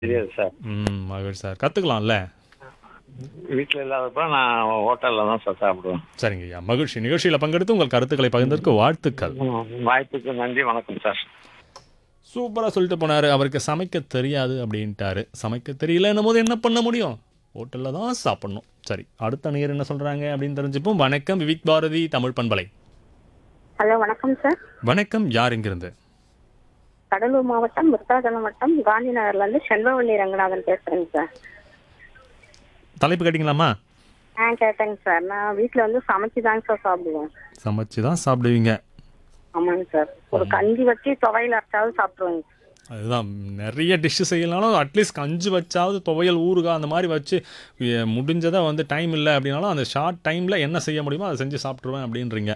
தெரியாது சார் ம் மகிழ்ச்சி சார் கற்றுக்கலாம்ல வீட்டில் இல்லாதப்ப நான் ஹோட்டலில் தான் சார் சாப்பிடுவேன் சரிங்க ஐயா மகிழ்ச்சி நிகழ்ச்சியில் பங்கெடுத்து உங்கள் கருத்துக்களை பகிர்ந்ததற்கு வாழ்த்துக்கள் வாய்ப்புக்கு நன்றி வணக்கம் சார் சூப்பராக சொல்லிட்டு போனார் அவருக்கு சமைக்க தெரியாது அப்படின்ட்டாரு சமைக்க தெரியலன்னும் போது என்ன பண்ண முடியும் ஹோட்டலில் தான் சாப்பிடணும் சரி அடுத்த நேர் என்ன சொல்கிறாங்க அப்படின்னு தெரிஞ்சுப்போம் வணக்கம் விவிக் பாரதி தமிழ் பண்பலை ஹலோ வணக்கம் சார் வணக்கம் யார் இங்கிருந்து கடலூர் மாவட்டம் விருத்தாச்சலம் வட்டம் காந்தி நகர்ல இருந்து செல்வவள்ளி ரங்கநாதன் பேசுறேங்க சார் தலைப்பு கேட்டிங்களாம்மா ஆ கேட்டேங்க சார் நான் வீட்டில் வந்து சமைச்சு தாங்க சார் சாப்பிடுவேன் சமைச்சு தான் சாப்பிடுவீங்க ஆமாங்க சார் ஒரு கஞ்சி வச்சு துவையில் அரைச்சாவது சாப்பிடுவேங்க அதுதான் நிறைய டிஷ்ஷு செய்யலனாலும் அட்லீஸ்ட் கஞ்சி வச்சாவது துவையல் ஊறுகாய் அந்த மாதிரி வச்சு எ, முடிஞ்சதை வந்து டைம் இல்லை அப்படின்னாலும் அந்த ஷார்ட் டைமில் என்ன செய்ய முடியுமோ அதை செஞ்சு சாப்பிட்ருவேன் அப்படின்றீங்க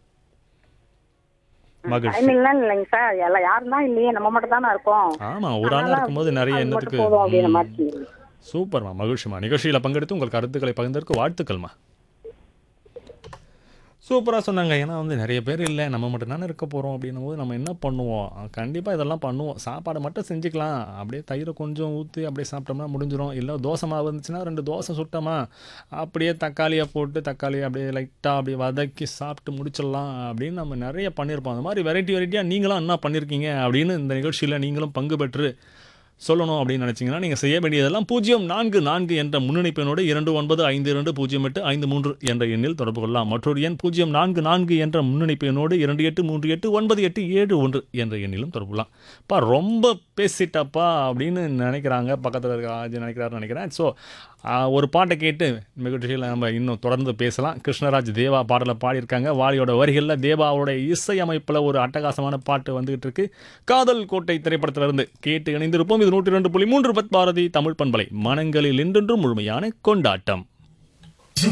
மகிழ்ச்சி டைமிங்லாம் இல்லைங்க சார் எல்லாம் யாரும் தான் இல்லையே நம்ம மட்டும் தானே இருக்கோம் ஆமாம் ஒரு ஆளாக இருக்கும்போது நிறைய அது எண்ணத்துக்கு மட்டும் போதும் அப்படின்ற மாதிரி சூப்பர்மா மகிழ்ச்சிமா நிகழ்ச்சியில் பங்கெடுத்து உங்கள் கருத்துக்களை பகிர்ந்ததற்கு வாழ்த்துக்கள்மா சூப்பராக சொன்னாங்க ஏன்னா வந்து நிறைய பேர் இல்லை நம்ம மட்டும் தானே இருக்க போகிறோம் அப்படின்னும் போது நம்ம என்ன பண்ணுவோம் கண்டிப்பாக இதெல்லாம் பண்ணுவோம் சாப்பாடு மட்டும் செஞ்சுக்கலாம் அப்படியே தயிரை கொஞ்சம் ஊற்றி அப்படியே சாப்பிட்டோம்னா முடிஞ்சிடும் இல்லை தோசை மாவு இருந்துச்சுன்னா ரெண்டு தோசை சுட்டோமா அப்படியே தக்காளியை போட்டு தக்காளியை அப்படியே லைட்டாக அப்படியே வதக்கி சாப்பிட்டு முடிச்சிடலாம் அப்படின்னு நம்ம நிறைய பண்ணியிருப்போம் அந்த மாதிரி வெரைட்டி வெரைட்டியாக நீங்களும் என்ன பண்ணியிருக்கீங்க அப்படின்னு இந்த நிகழ்ச்சியில் நீங்களும் பங்கு பெற்று சொல்லணும் அப்படின்னு நினச்சிங்கன்னா நீங்கள் செய்ய வேண்டியதெல்லாம் பூஜ்ஜியம் நான்கு நான்கு என்ற முன்னணிப்பெண்ணோடு இரண்டு ஒன்பது ஐந்து இரண்டு பூஜ்ஜியம் எட்டு ஐந்து மூன்று என்ற எண்ணில் தொடர்பு கொள்ளலாம் மற்றொரு எண் பூஜ்ஜியம் நான்கு நான்கு என்ற முன்னணிப்பெண்ணோடு இரண்டு எட்டு மூன்று எட்டு ஒன்பது எட்டு ஏழு ஒன்று என்ற எண்ணிலும் தொடர்பு கொள்ளலாம் பா ரொம்ப பேசிட்டப்பா அப்படின்னு நினைக்கிறாங்க பக்கத்தில் இருக்க ஆஜி நினைக்கிறாருன்னு நினைக்கிறேன் ஸோ ஒரு பாட்டை கேட்டு நிகழ்ச்சியில் நம்ம இன்னும் தொடர்ந்து பேசலாம் கிருஷ்ணராஜ் தேவா பாடலை பாடியிருக்காங்க வாலியோட வரிகளில் தேவாவோட இசையமைப்பில் ஒரு அட்டகாசமான பாட்டு வந்துகிட்டு இருக்கு காதல் கோட்டை திரைப்படத்திலிருந்து கேட்டு இணைந்திருப்போம் இது நூற்றி ரெண்டு புள்ளி மூன்று பத் பாரதி தமிழ் பண்பலை மனங்களில் என்றென்றும் முழுமையான கொண்டாட்டம்